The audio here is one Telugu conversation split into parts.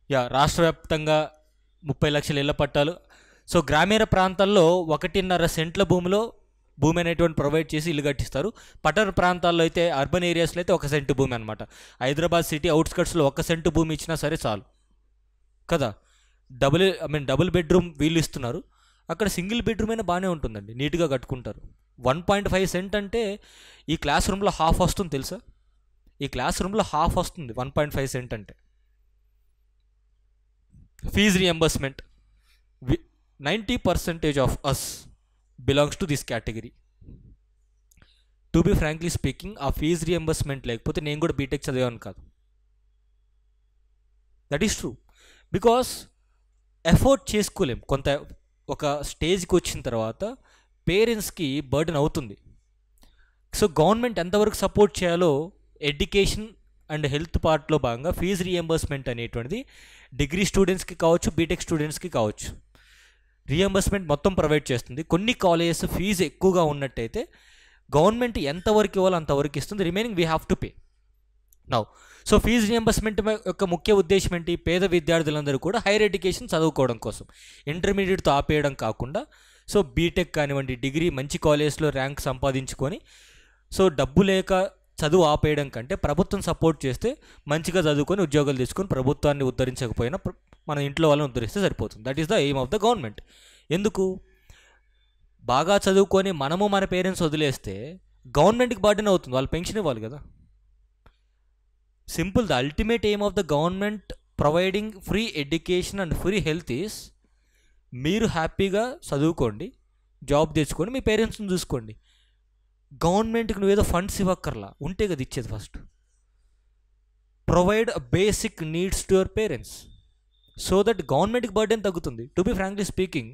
యా రాష్ట్ర వ్యాప్తంగా ముప్పై లక్షల ఇళ్ల పట్టాలు సో గ్రామీణ ప్రాంతాల్లో ఒకటిన్నర సెంట్ల భూమిలో భూమి అనేటువంటి ప్రొవైడ్ చేసి ఇల్లు కట్టిస్తారు పట్టణ ప్రాంతాల్లో అయితే అర్బన్ ఏరియాస్లో అయితే ఒక సెంటు భూమి అనమాట హైదరాబాద్ సిటీ అవుట్స్కట్స్లో ఒక సెంటు భూమి ఇచ్చినా సరే చాలు కదా double I mean double bedroom వీళ్ళు ఇస్తున్నారు అక్కడ సింగిల్ బెడ్రూమ్ అయినా బాగానే ఉంటుందండి నీట్గా కట్టుకుంటారు వన్ పాయింట్ ఫైవ్ సెంట్ అంటే ఈ క్లాస్ రూమ్లో హాఫ్ వస్తుంది తెలుసా ఈ క్లాస్ రూమ్లో హాఫ్ వస్తుంది వన్ పాయింట్ ఫైవ్ సెంట్ అంటే fees reimbursement ninety percentage of us belongs to this category to be frankly speaking uh fees reimbursement లేకపోతే నేను కూడా బీటెక్ చదివాను కాదు that is true because afford చేసుకోలేం కొంత ఒక స్టేజ్కి వచ్చిన తర్వాత పేరెంట్స్కి బర్డెన్ అవుతుంది సో గవర్నమెంట్ ఎంతవరకు సపోర్ట్ చేయాలో ఎడ్యుకేషన్ అండ్ హెల్త్ పార్ట్లో భాగంగా ఫీజు రియంబర్స్మెంట్ అనేటువంటిది డిగ్రీ స్టూడెంట్స్కి కావచ్చు బీటెక్ స్టూడెంట్స్కి కావచ్చు రియంబర్స్మెంట్ మొత్తం ప్రొవైడ్ చేస్తుంది కొన్ని కాలేజెస్ ఫీజు ఎక్కువగా ఉన్నట్టయితే గవర్నమెంట్ ఎంతవరకు ఇవ్వాలో అంతవరకు ఇస్తుంది remaining we have to pay now so fees reimbursement యొక్క ముఖ్య ఉద్దేశం ఏంటి పేద విద్యార్థులందరూ కూడా హైయర్ ఎడ్యుకేషన్ చదువుకోవడం కోసం ఇంటర్మీడియట్తో ఆపేయడం కాకుండా సో బీటెక్ కానివ్వండి డిగ్రీ మంచి కాలేజ్లో ర్యాంక్ సంపాదించుకొని సో డబ్బు లేక చదువు ఆపేయడం కంటే ప్రభుత్వం సపోర్ట్ చేస్తే మంచిగా చదువుకొని ఉద్యోగాలు తీసుకొని ప్రభుత్వాన్ని ఉద్ధరించకపోయినా ప్ర- మన ఇంట్లో వాళ్ళని ఉద్ధరిస్తే సరిపోతుంది that is the aim of the government ఎందుకు బాగా చదువుకొని మనము మన పేరెంట్స్ వదిలేస్తే గవర్నమెంట్కి బర్డెన్ అవుతుంది వాళ్ళు పెన్షన్ ఇవ్వాలి కదా simple the ultimate aim of the government providing free education and free health is మీరు హ్యాపీగా చదువుకోండి జాబ్ తెచ్చుకొని మీ పేరెంట్స్ని చూసుకోండి గవర్నమెంట్కి నువ్వేదో ఫండ్స్ ఇవ్వక్కర్లా ఉంటే కదా ఇచ్చేది first provide basic needs to your parents so that గవర్నమెంట్కి బర్డెన్ తగ్గుతుంది టు బి ఫ్రాంక్లీ స్పీకింగ్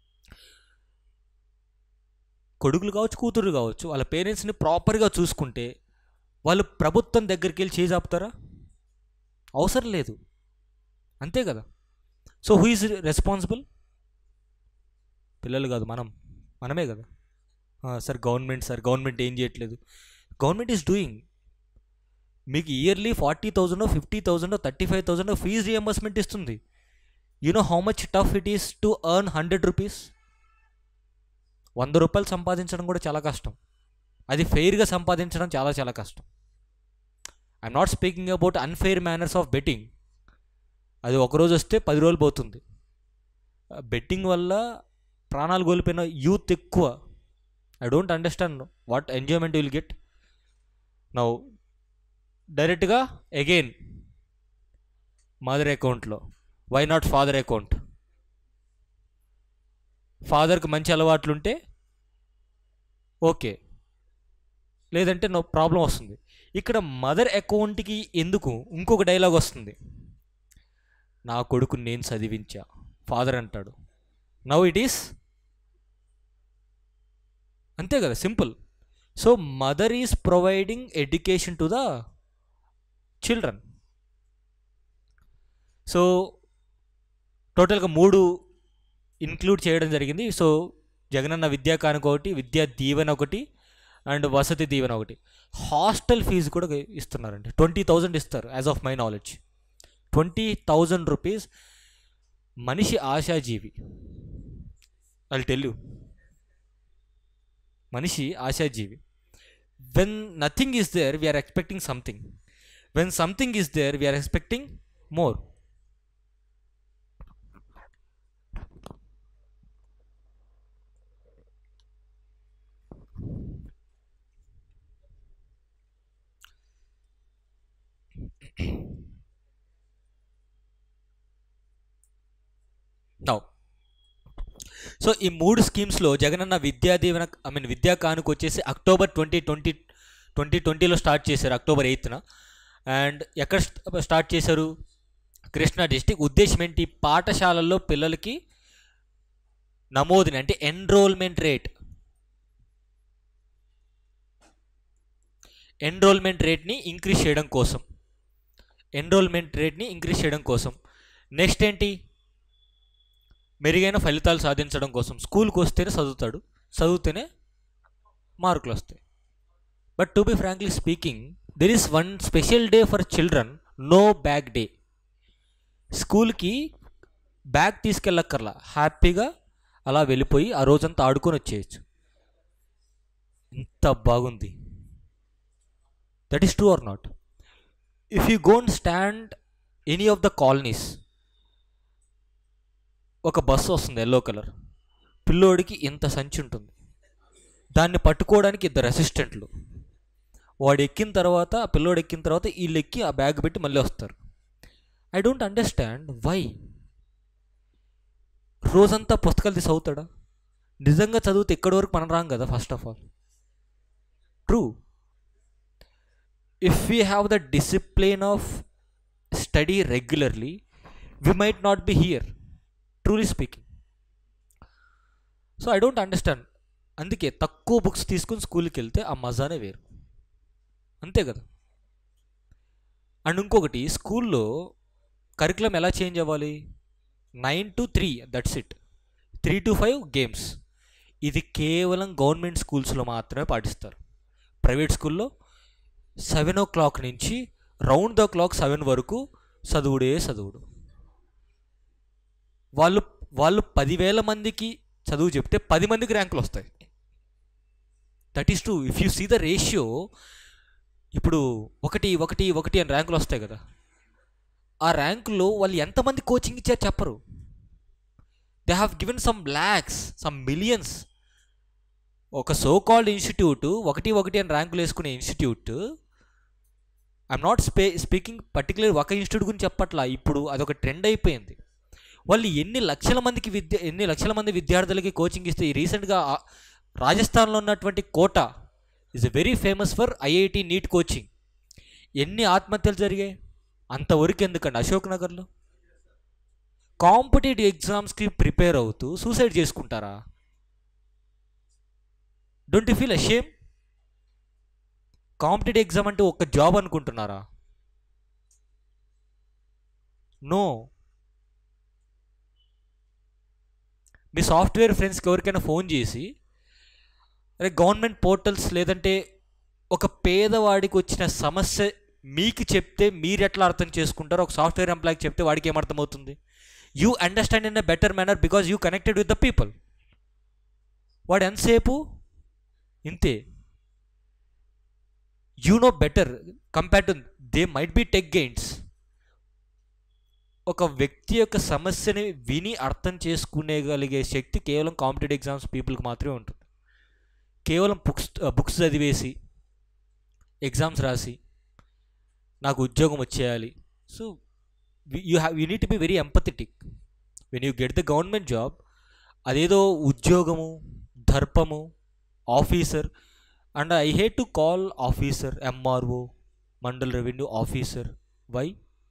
కొడుకులు కావచ్చు కూతురు కావచ్చు వాళ్ళ పేరెంట్స్ని ప్రాపర్గా చూసుకుంటే వాళ్ళు ప్రభుత్వం దగ్గరికి వెళ్ళి చేజాపుతారా అవసరం లేదు అంతే కదా సో హూ ఈజ్ రెస్పాన్సిబుల్ పిల్లలు కాదు మనం మనమే కదా "ఆ, సార్ గవర్నమెంట్ సార్ గవర్నమెంట్ ఏం చేయట్లేదు గవర్నమెంట్ ఈజ్ డూయింగ్ మీకు yearly forty thousand fifty thousand thirty five thousand fees reimbursement ఇస్తుంది you know how much tough it is to earn hundred rupees వంద రూపాయలు సంపాదించడం కూడా చాలా కష్టం అది ఫెయిర్గా సంపాదించడం చాలా చాలా కష్టం I'm not speaking about unfair manners of betting అది ఒకరోజు వస్తే పది రోజులు పోతుంది బెట్టింగ్ వల్ల ప్రాణాలు కోల్పోయిన యూత్ ఎక్కువ I don't understand what enjoyment will get now డైరెక్ట్గా అగైన్ మదర్ అకౌంట్లో వై నాట్ ఫాదర్ అకౌంట్ ఫాదర్కి మంచి అలవాట్లుంటే ఓకే లేదంటే నో ప్రాబ్లం వస్తుంది ఇక్కడ మదర్ అకౌంట్కి ఎందుకు ఇంకొక డైలాగ్ వస్తుంది నా కొడుకుని నేను చదివించా ఫాదర్ అంటాడు నవ్ ఇట్ ఈస్ అంతే కదా simple so mother is providing education to the children so టోటల్గా మూడు ఇన్క్లూడ్ చేయడం జరిగింది సో జగనన్న విద్యా కానుక ఒకటి విద్యా దీవెన ఒకటి అండ్ వసతి దీవెన ఒకటి హాస్టల్ ఫీజు కూడా ఇస్తున్నారండి ట్వంటీ థౌజండ్ ఇస్తారు as of my knowledge twenty thousand rupees మనిషి ఆశాజీవి ఐ టెల్ యూ మనిషి ఆశాజీవి when nothing is there we're expecting something when something is there we're expecting more now so ఈ మూడు స్కీమ్స్లో జగనన్న విద్యా దీవెన ఐ మీన్ విద్యా కానుక వచ్చేసి అక్టోబర్ ట్వంటీ ట్వంటీ ట్వంటీ ట్వంటీలో స్టార్ట్ చేశారు అక్టోబర్ ఎయిత్న అండ్ ఎక్కడ స్ట్- స్టార్ట్ చేశారు కృష్ణా డిస్టిక్ ఉద్దేశం ఏంటి పాఠశాలల్లో పిల్లలకి నమోదుని అంటే ఎన్రోల్మెంట్ రేట్ ఎన్రోల్మెంట్ రేట్ని ఇంక్రీజ్ చేయడం కోసం ఎన్రోల్మెంట్ రేట్ని ఇంక్రీజ్ చేయడం కోసం నెక్స్ట్ ఏంటి మెరుగైన ఫలితాలు సాధించడం కోసం స్కూల్కి వస్తేనే చదువుతాడు చదివితేనే మార్కులు వస్తాయి but to be frankly speaking there is one special day for children no bag day స్కూల్కి బ్యాగ్ తీసుకెళ్ళక్కర్లా హ్యాపీగా అలా వెళ్ళిపోయి ఆ రోజంతా ఆడుకొని వచ్చేయచ్చు ఇంత బాగుంది that is true or not if you gone stand any of the colonies ఒక బస్సు వస్తుంది ఎల్లో కలర్ పిల్లోడికి ఇంత సంచి ఉంటుంది దాన్ని పట్టుకోవడానికి ఇద్దరు అసిస్టెంట్లు వాడు ఎక్కిన తర్వాత ఆ పిల్లోడు ఎక్కిన తర్వాత వీళ్ళు ఎక్కి ఆ బ్యాగ్ పెట్టి మళ్ళీ వస్తారు ఐ డోంట్ అండర్స్టాండ్ వై రోజంతా పుస్తకాలు తీసి అవుతాడా నిజంగా చదివితే ఎక్కడి వరకు మనం రాం కదా first of all true if we have the discipline of study regularly we might not be here truly speaking so I don't understand అందుకే తక్కువ బుక్స్ తీసుకుని స్కూల్కి వెళ్తే ఆ మజానే వేరు అంతే కదా అండ్ ఇంకొకటి స్కూల్లో కరికులం ఎలా చేంజ్ అవ్వాలి nine to three that's it three to five games ఇది కేవలం గవర్నమెంట్ స్కూల్స్లో మాత్రమే పాటిస్తారు ప్రైవేట్ స్కూల్లో సెవెన్ ఓ క్లాక్ నుంచి రౌండ్ ద క్లాక్ సెవెన్ వరకు చదువుడే చదువుడు వాళ్ళు వాళ్ళు పదివేల మందికి చదువు చెప్తే పది మందికి ర్యాంకులు వస్తాయి that is true if you see the ratio ఇప్పుడు ఒకటి ఒకటి ఒకటి అని ర్యాంకులు వస్తాయి కదా ఆ ర్యాంకులో వాళ్ళు ఎంతమంది కోచింగ్ ఇచ్చారు చెప్పరు they have given some lakhs some millions ఒక సో కాల్డ్ ఇన్స్టిట్యూట్ ఒకటి ఒకటి అని ర్యాంకులు వేసుకునే institute I'm not spe speaking particular ఒక ఇన్స్టిట్యూట్ గురించి చెప్పట్లా ఇప్పుడు అదొక ట్రెండ్ అయిపోయింది వాళ్ళు ఎన్ని లక్షల మందికి విద్య ఎన్ని లక్షల మంది విద్యార్థులకి కోచింగ్ ఇస్తే ఈ రీసెంట్గా ఆ- రాజస్థాన్లో ఉన్నటువంటి Kota is very famous for IIT NEET coaching ఎన్ని ఆత్మహత్యలు జరిగాయి అంతవరకు ఎందుకండి అశోక్ నగర్లో కాంపిటేటివ్ ఎగ్జామ్స్కి ప్రిపేర్ అవుతూ సూసైడ్ చేసుకుంటారా don't you feel ashamed competitive exam అంటే ఒక జాబ్ అనుకుంటున్నారా నో మీ సాఫ్ట్వేర్ ఫ్రెండ్స్కి ఎవరికైనా ఫోన్ చేసి అరే గవర్నమెంట్ పోర్టల్స్ లేదంటే ఒక పేదవాడికి వచ్చిన సమస్య మీకు చెప్తే మీరు ఎట్లా అర్థం చేసుకుంటారో ఒక సాఫ్ట్వేర్ ఎంప్లాయ్కి చెప్తే వాడికి ఏమర్థమవుతుంది you understand in a better manner because you connected with the people వాడు ఎంతసేపు ఇంతే you know better compare to they might be tech gains ఒక వ్యక్తి యొక్క సమస్యని విని అర్థం చేసుకునేగలిగే శక్తి కేవలం కాంపిటేటివ్ ఎగ్జామ్స్ పీపుల్కి మాత్రమే ఉంటుంది కేవలం బుక్స్ బుక్స్ చదివేసి ఎగ్జామ్స్ రాసి నాకు ఉద్యోగం వచ్చేయాలి so you have you need to be very empathetic when you get the government job అదేదో ఉద్యోగము దర్పము officer and I hate to call officer MRO mandal revenue officer why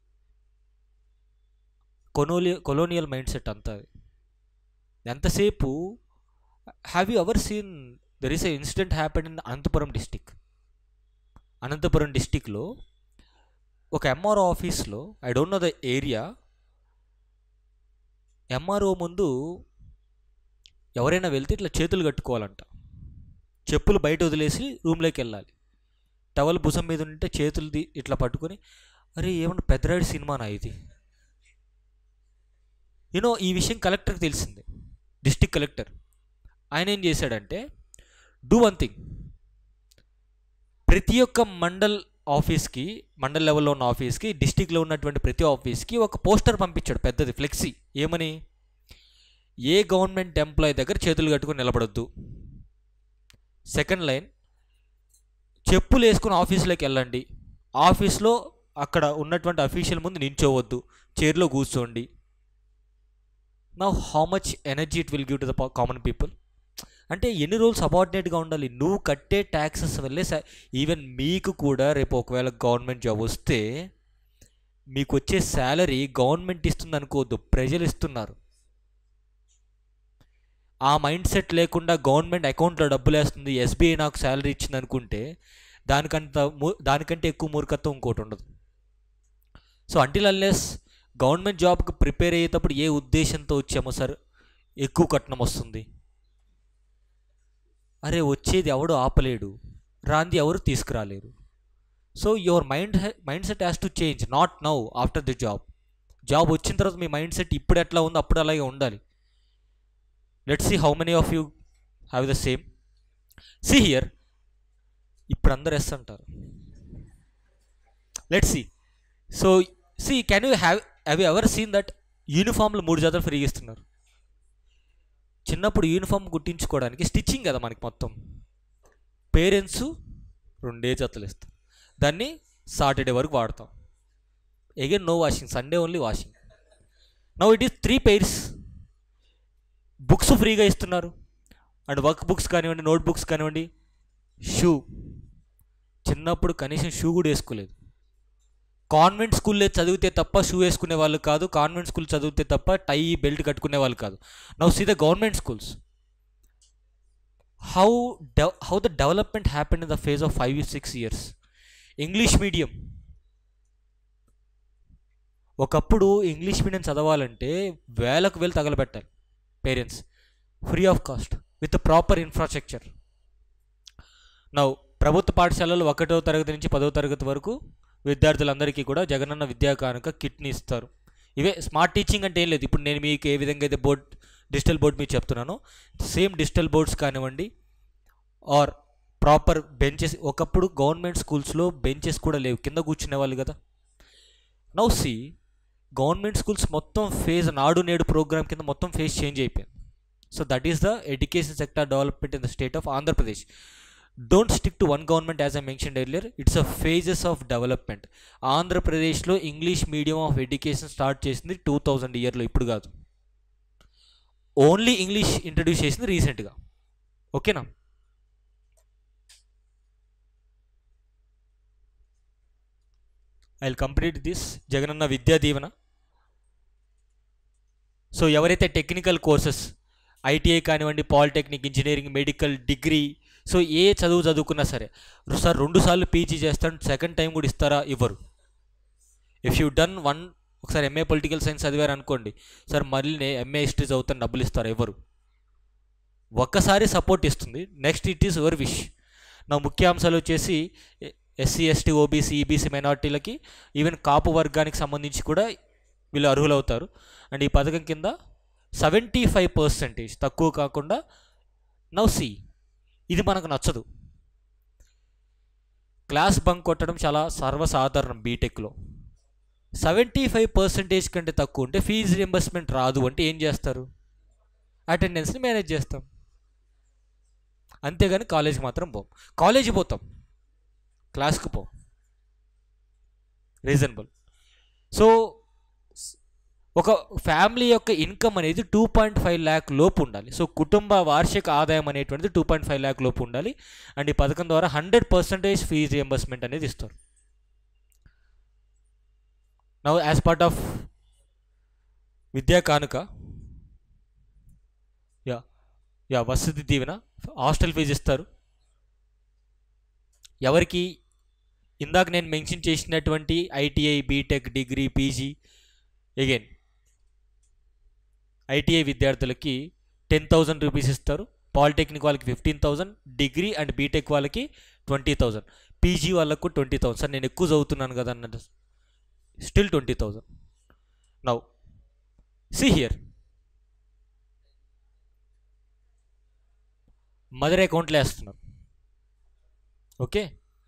కొనోలియ కొలోనియల్ మైండ్ సెట్ అంతా అది. ఎంతసేపు have you ever seen there is a incident happen in Anantapuram district Anantapuram డిస్టిక్లో ఒక ఎంఆర్ఓ ఆఫీస్లో I don't know the area MRO ముందు ఎవరైనా వెళ్తే ఇట్లా చేతులు కట్టుకోవాలంట చెప్పులు బయట వదిలేసి రూమ్లోకి వెళ్ళాలి టవల్ భుజం మీద ఉంటే చేతులది ఇట్లా పట్టుకొని అరే ఏమన్నా పెద్దరాడి సినిమానా ఇది యూనో ఈ విషయం కలెక్టర్కి తెలిసింది డిస్టిక్ కలెక్టర్ ఆయన ఏం చేశాడంటే డూ వన్ థింగ్ ప్రతి ఒక్క మండల్ ఆఫీస్కి మండల్ లెవెల్లో ఉన్న ఆఫీస్కి డిస్టిక్లో ఉన్నటువంటి ప్రతి ఆఫీస్కి ఒక పోస్టర్ పంపించాడు పెద్దది ఫ్లెక్సీ ఏమని ఏ గవర్నమెంట్ ఎంప్లాయీ దగ్గర చేతులు కట్టుకొని నిలబడొద్దు సెకండ్ లైన్ చెప్పులు వేసుకుని ఆఫీస్లోకి వెళ్ళండి ఆఫీస్లో అక్కడ ఉన్నటువంటి అఫీషియల్ ముందు నించోవద్దు చైర్లో కూర్చోండి నా how much energy it will give to the common people అంటే ఎన్ని రోజులు సబార్డినేట్గా ఉండాలి నువ్వు కట్టే ట్యాక్సెస్ వల్లే ఈవెన్ మీకు కూడా రేపు ఒకవేళ గవర్నమెంట్ జాబ్ వస్తే మీకు వచ్చే శాలరీ గవర్నమెంట్ ఇస్తుంది అనుకోవద్దు ప్రజలు ఇస్తున్నారు ఆ మైండ్ సెట్ లేకుండా గవర్నమెంట్ అకౌంట్లో డబ్బులు వేస్తుంది ఎస్బీఐ నాకు శాలరీ ఇచ్చింది అనుకుంటే దానికంత మూ- దానికంటే ఎక్కువ మూర్ఖత్వం ఇంకోటి ఉండదు సో అంటిల్ అన్లెస్ గవర్నమెంట్ జాబ్కి ప్రిపేర్ అయ్యేటప్పుడు ఏ ఉద్దేశంతో వచ్చామో సార్ ఎక్కువ కట్నం వస్తుంది అరే వచ్చేది ఎవడు ఆపలేడు రాంది ఎవరు తీసుకురాలేరు so your mind mind set has to change not now after the job job వచ్చిన తర్వాత మీ మైండ్ సెట్ ఇప్పుడు ఎట్లా ఉందో అప్పుడు అలాగే ఉండాలి let see how many of you have the same see here ఇప్పుడు అందరు ఎస్ అంటారు let see so see can you have have you ever seen that యూనిఫామ్లు మూడు జతలు ఫ్రీగా ఇస్తున్నారు చిన్నప్పుడు యూనిఫామ్ కుట్టించుకోవడానికి స్టిచ్చింగ్ కదా మనకి మొత్తం పేరెంట్స్ రెండే జతలు ఇస్తారు దాన్ని సాటర్డే వరకు వాడతాం again no washing Sunday only washing now it is three pairs books ఫ్రీగా ఇస్తున్నారు అండ్ వర్క్ బుక్స్ కానివ్వండి నోట్ బుక్స్ కానివ్వండి షూ చిన్నప్పుడు కనీసం షూ కూడా వేసుకోలేదు కాన్వెంట్ స్కూల్లో చదివితే తప్ప షూ వేసుకునే వాళ్ళు కాదు కాన్వెంట్ స్కూల్ చదివితే తప్ప టై బెల్ట్ కట్టుకునే వాళ్ళు కాదు now see the government schools how deve how the development happen in the phase of five six years English medium ఒకప్పుడు ఇంగ్లీష్ మీడియం చదవాలంటే వేలకు వేలు తగలబెట్టాలి parents free of cost with proper infrastructure now ప్రభుత్వ పాఠశాలలు ఒకటో తరగతి నుంచి పదవ తరగతి వరకు విద్యార్థులందరికీ కూడా జగనన్న విద్యా కానుక కిట్ని ఇస్తారు ఇవే స్మార్ట్ టీచింగ్ అంటే ఏం లేదు ఇప్పుడు నేను మీకు ఏ విధంగా అయితే బోర్డ్ డిజిటల్ బోర్డ్ మీకు చెప్తున్నానో సేమ్ డిజిటల్ బోర్డ్స్ కానివ్వండి ఆర్ ప్రాపర్ బెంచెస్ ఒకప్పుడు గవర్నమెంట్ స్కూల్స్లో బెంచెస్ కూడా లేవు కింద కూర్చునే వాళ్ళు కదా నౌ సి గవర్నమెంట్ స్కూల్స్ మొత్తం ఫేజ్ నాడు నేడు ప్రోగ్రామ్ కింద మొత్తం ఫేజ్ చేంజ్ అయిపోయింది so that is the education sector development in the state of Andhra Pradesh don't stick to one government as I mention earlier it's a phases of development ఆంధ్రప్రదేశ్లో English medium of education start చేసింది టూ థౌజండ్ ఇయర్లో ఇప్పుడు కాదు ఓన్లీ ఇంగ్లీష్ ఇంట్రడ్యూస్ చేసింది రీసెంట్గా ఓకేనా I will complete this Jagananna Vidya Deevena so ఎవరైతే టెక్నికల్ కోర్సెస్ ఐటీఐ కానివ్వండి polytechnic engineering medical degree so ఏ చదువు చదువుకున్నా సరే సార్ రెండు సార్లు పీజీ చేస్తాను సెకండ్ టైం కూడా ఇస్తారా ఇవ్వరు ఇఫ్ యూ డన్ వన్ ఒకసారి ఎంఏ పొలిటికల్ సైన్స్ చదివారు అనుకోండి సార్ మళ్ళీ నేను ఎంఏ హిస్టరీ చదువుతాను డబ్బులు ఇస్తారు ఎవరు ఒక్కసారి సపోర్ట్ ఇస్తుంది next it is your wish నా ముఖ్యాంశాలు వచ్చేసి ఎస్సీ ఎస్టీ ఓబీసీ ఈబీసీ మైనార్టీలకి ఈవెన్ కాపు వర్గానికి సంబంధించి కూడా వీళ్ళు అర్హులవుతారు అండ్ ఈ పథకం కింద సెవెంటీ ఫైవ్ పర్సెంటేజ్ తక్కువ కాకుండా నవ్ సి ఇది మనకు నచ్చదు క్లాస్ బంక్ కొట్టడం చాలా సర్వసాధారణం బీటెక్లో సెవెంటీ ఫైవ్ పర్సెంటేజ్ కంటే తక్కువ ఉంటే ఫీజు రింబర్స్మెంట్ రాదు అంటే ఏం చేస్తారు అటెండెన్స్ని మేనేజ్ చేస్తాం అంతేగాని కాలేజ్కి మాత్రం పోం కాలేజీ పోతాం క్లాస్కి పోం రీజనబుల్ సో ఒక ఫ్యామిలీ యొక్క ఇన్కమ్ అనేది టూ పాయింట్ ఫైవ్ ల్యాక్ లోపు ఉండాలి సో కుటుంబ వార్షిక ఆదాయం అనేటువంటిది టూ పాయింట్ ఫైవ్ ల్యాక్ లోపు ఉండాలి అండ్ ఈ పథకం ద్వారా హండ్రెడ్ పర్సెంటేజ్ ఫీజు రియంబర్స్మెంట్ అనేది ఇస్తారు నవ్ యాజ్ పార్ట్ ఆఫ్ విద్యా కానుక యా యా వసతి దీవెన హాస్టల్ ఫీజు ఇస్తారు ఎవరికి ఇందాక నేను మెన్షన్ చేసినటువంటి ITI BTech degree PG again ITI విద్యార్థులకి టెన్ థౌజండ్ రూపీస్ ఇస్తారు పాలిటెక్నిక్ వాళ్ళకి fifteen thousand degree and BTech వాళ్ళకి ట్వంటీ థౌజండ్ పీజీ వాళ్ళకు ట్వంటీ థౌసండ్ సార్ నేను ఎక్కువ చదువుతున్నాను కదా అన్నట్టు still twenty thousand now see here mother అకౌంట్లో వేస్తున్నారు okay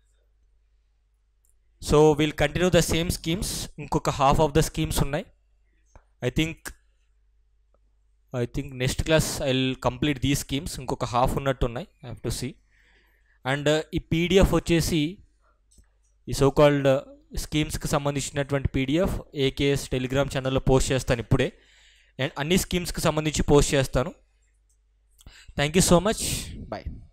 so will continue the same schemes ఇంకొక హాఫ్ ఆఫ్ ద స్కీమ్స్ ఉన్నాయి I think I think next class I will complete the schemes ఇంకొక హాఫ్ ఉన్నట్టు ఉన్నాయి I have to see and ఈ పీడిఎఫ్ వచ్చేసి ఈ సో కాల్డ్ స్కీమ్స్కి సంబంధించినటువంటి పీడిఎఫ్ ఏకేఎస్ టెలిగ్రామ్ ఛానల్లో పోస్ట్ చేస్తాను ఇప్పుడే అండ్ అన్ని స్కీమ్స్కి సంబంధించి పోస్ట్ చేస్తాను thank you so much bye